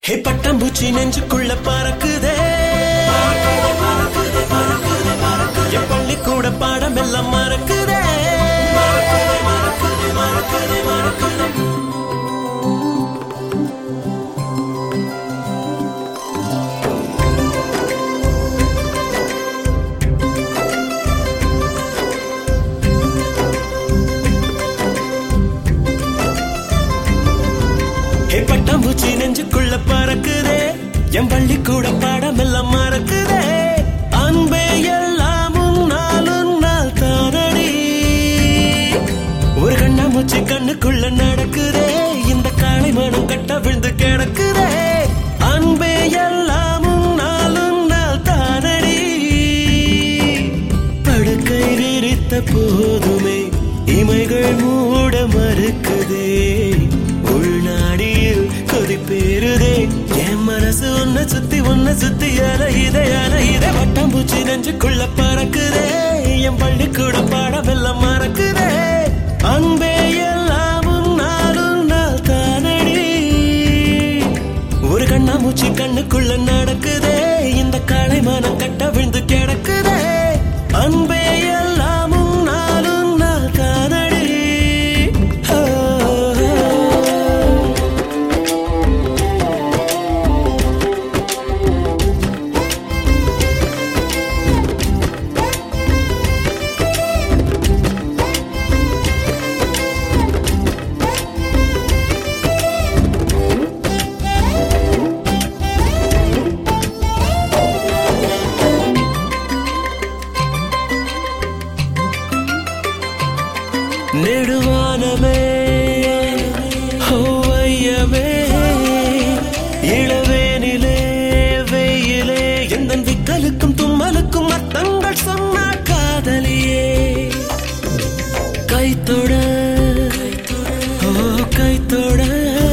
ஹே பட்டாம்பூச்சி நெஞ்சுக்குள்ள பறக்குதே என் பள்ளிக்கூட பாடம் எல்லாம் மறக்குதே ஹே பட்டாம்பூச்சி நெஞ்சுக்குள்ள பறக்குதே என் பள்ளிக்கூட பாடம் எல்லாம் மறக்குதே அன்பே எல்லாம் உன்னால் உன்னால் தானடி ஒரு கண்ணாமூச்சி கண்ணுக்குள்ள நடக்குதே இந்த காளை மனம் கட்ட விழுந்து கிடக்குதே அன்பே எல்லாம் உன்னால் உன்னால் தானடி படுக்கை விரித்த போதுமே இமைகள் மூட மறுக்குதே உள்நாடியில் கொதிப்பேறுதே என் மனசு உன்னை சுத்தி உன்னை சுத்தி அலையுதே அலையுதே வட்டாம்பூச்சி நெஞ்சுக்குள்ள பறக்குதே என் பள்ளிக்கூட பாடம் எல்லாம் மறக்குதே அன்பே எல்லாம் உன்னால் உன்னால் தானடி ஒரு கண்ணாமூச்சி கண்ணுக்குள்ள நடக்குதே இந்த காளை மனம் கட்ட விழுந்து கிடக்குதே அன்பே எல்லாம் உன்னால் உன்னால் தானடி ஓ, ஓ. நெடுவானமே ஹோவையமே இளவேனிலே வெயிலே எந்த விக்கலுக்கும் தும்மலுக்கும் அர்த்தங்கள் சொன்ன காதலியே கைத்தொட ஓ கைத்தொட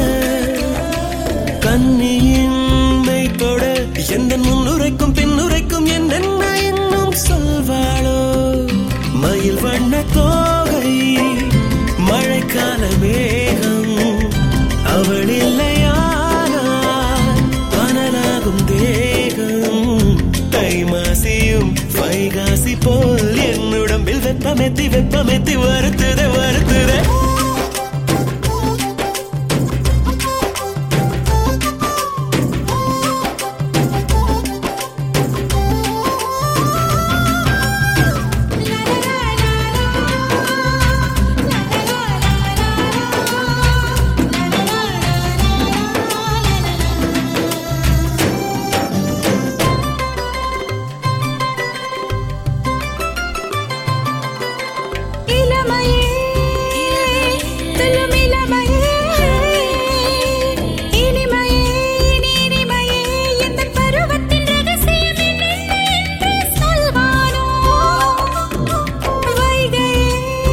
கண்ணியின் மெய்த்தொட எந்த முன்னுரைக்கும் பின்னுரைக்கும் என்னென்ன இன்னும் சொல்வாளோ மயில் வண்ண தோகை மழைக்கால மேகம் அவள் இல்லையானால் பனலாகும் தேகம் தை மாசியும் வைகாசி போல் என்னுடம்பில் வெப்பமெத்தி வெப்பமெத்தி வருத்துதே வருத்துதே இளமையே துள்ளும் இளமையே இனிமையே இனி இனிமையே எந்தன் பருவத்தின் ரகசியம் என்னென்ன என்று சொல்வானோ வைகையே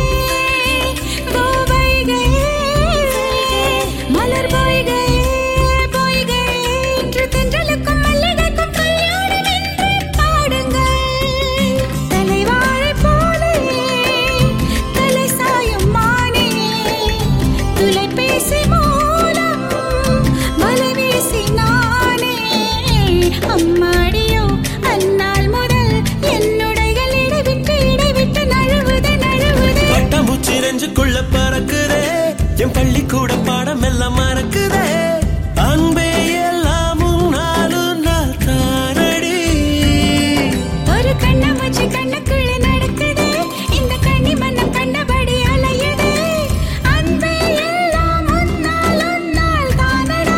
கோவைகையே மலர் பொய்கையே பொய்கையே இன்று தென்றலுக்கும் மல்லிகைக்கும் கல்யாணம் என்று பாடுங்கள் தலைவாழை போலே தலை சாயும் மானே தொலைபேசி மூலம் வலை வீசினானே அம்மாடியோ அந்நாள் முதல் என்னுடைகள் இடைவிட்டு இடைவிட்டு நழுவுதே நழுவுதே பட்டாம்பூச்சி நெஞ்சுக்குள்ள பறக்குதே என் பள்ளிக்கூட பாடம் எல்லாம் மறக்குதே அன்பே எல்லாம் உன்னால் உன்னால் தானடி ஒரு கண்ணாமூச்சி கண்ணுக்குள்ள நடக்குதே இந்த கண்ணி மன்னம் கண்டபடி அலையுதே அன்பே எல்லாம் உன்னால் உன்னால் தானடா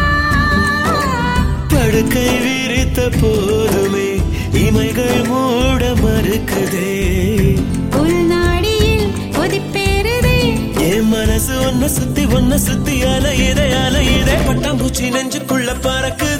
படுக்கை விரித்த போதுமே இமைகள் மூட மறுக்குதே உள்நாடியில் கொதிப்பேறுதே என் மனசு ஒன்ன சுத்தி ஒன்ன சுத்தி அலையுதே அலையுதே பட்டாம்பூச்சி நெஞ்சுக்குள்ள பறக்குதே